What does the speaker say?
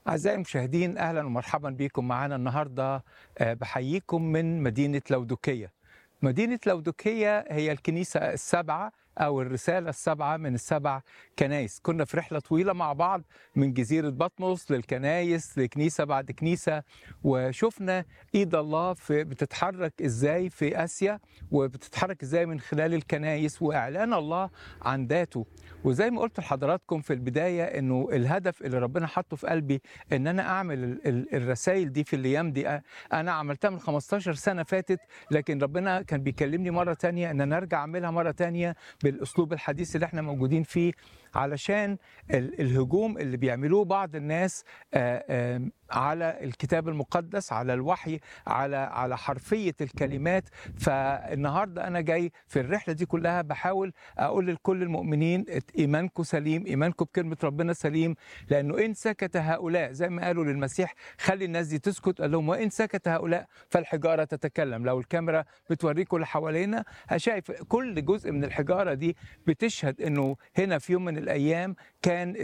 أعزائي المشاهدين أهلا ومرحبا بكم معنا النهاردة آه، بحييكم من مدينة لودوكية مدينة لودوكية هي الكنيسة السبعة أو الرسالة السبعة من السبع كنايس كنا في رحلة طويلة مع بعض من جزيرة بطمس للكنايس لكنيسة بعد كنيسة وشفنا إيد الله في بتتحرك إزاي في آسيا وبتتحرك إزاي من خلال الكنايس وإعلان الله عن ذاته وزي ما قلت لحضراتكم في البداية إنه الهدف اللي ربنا حطه في قلبي إن أنا أعمل ال- ال- الرسائل دي في الأيام دي أ- أنا عملتها من 15 سنة فاتت لكن ربنا كان بيكلمني مرة تانية إن أنا أرجع أعملها مرة تانية بالأسلوب الحديث اللي إحنا موجودين فيه علشان ال- الهجوم اللي بيعملوه بعض الناس آه، آه، على الكتاب المقدس على الوحي على على حرفية الكلمات فالنهاردة أنا جاي في الرحلة دي كلها بحاول أقول لكل المؤمنين إيمانكم سليم إيمانكم بكلمة ربنا سليم لأنه إن سكت هؤلاء زي ما قالوا للمسيح خلي الناس دي تسكت قال لهم وإن سكت هؤلاء فالحجارة تتكلم لو الكاميرا بتوريكم اللي حوالينا شايف كل جزء من الحجارة دي بتشهد إنه هنا في يوم من الأيام كان